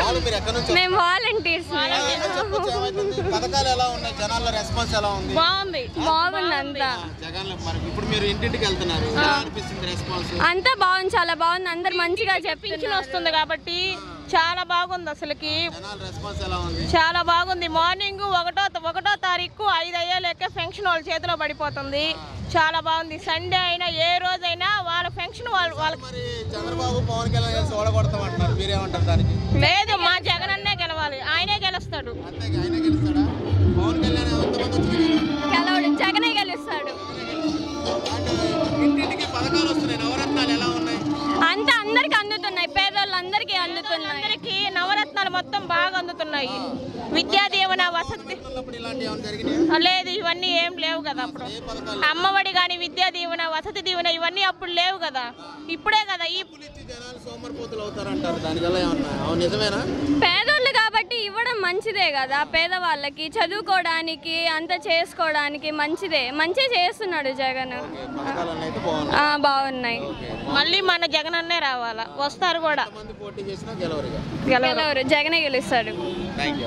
మామూలు మీరు ఎక్కడి నుంచి మేము వాలంటీర్స్ చెప్పొచ్చు ఏమైతుంది పథకాలు ఎలా ఉన్నాయి జనాల రెస్పాన్స్ ఎలా ఉంది బాగుంది బాగుంది అంతా జగన్ మరి ఇప్పుడు మీరు ఇంటింటికి వెళ్తున్నారు ఎలా అనిపిస్తుంది రెస్పాన్స్ అంతా బాగుంది చాలా బాగుంది అందరు మంచిగా పింఛన్ చెప్తున్నారు వస్తుంది కాబట్టి చాలా బాగుంది అసలుకి జనాల రెస్పాన్స్ ఎలా ఉంది చాలా బాగుంది మార్నింగ్ ఒకటో ఒకటో తారీఖు ఐదు అయ్యేలేకే ఫంక్షన్ వాళ్ళ చేతిలో పడిపోతుంది చాలా బాగుంది సండే అయినా ఏ రోజైనా వాళ్ళ ఫంక్షన్ వాళ్ళ వాళ్ళకి మరి చంద్రబాబు పవన్ కళ్యాణ్ కలిసి ఓడగొడతామంటున్నారు మీరేమంటారు దానికి లేదు మా జగన్ అన్నే గెలవాలి ఆయనే గెలుస్తాడు అంతే ఆయన గెలుస్తాడా పవన్ కళ్యాణ్ ఎంతమంది వచ్చి గెలవడు జగనే గెలుస్తాడు అంటే ఇంటింటికి పథకాలు వస్తున్నాయి నవరత్నాలు ఎలా ఉన్నాయి అంతా అందరికి అందుతున్నాయి పేదోళ్ళందరికీ అందుతున్నాయి అందరికి నవరత్నాలు మొత్తం బాగా అందుతున్నాయి విద్యా దీవెన వసతి ఉన్నప్పుడు ఇలాంటి ఏమైనా జరిగినాయా లేదు ఇవన్నీ ఏం లేవు కదా అప్పుడు ఏ పథకాలు అమ్మఒడి కానీ విద్యా దీవెన వసతి దీవెన ఇవన్నీ అప్పుడు లేవు కదా ఇప్పుడే కదా ఈ డబ్బులు ఇచ్చి జనాలు సోమరిపోతులు అవుతారంటారు దానివల్ల ఏమన్నా అవును నిజమేనా పేదోళ్ళు కాబట్టి ఇవ్వడం మంచిదే కదా పేదవాళ్ళకి చదువుకోవడానికి అంత చేసుకోవడానికి మంచిదే మంచిగా చేస్తున్నాడు జగన్ పథకాలన్నీ అయితే బాగున్నాయి ఆ, బాగున్నాయి మళ్ళీ మన జగన్ అన్నే రావాలా వస్తారు కూడా మంది పోటీ చేసినా గెలవరుగా గెలవరు గెలవరు జగనే గెలుస్తాడు థ్యాంక్ యూ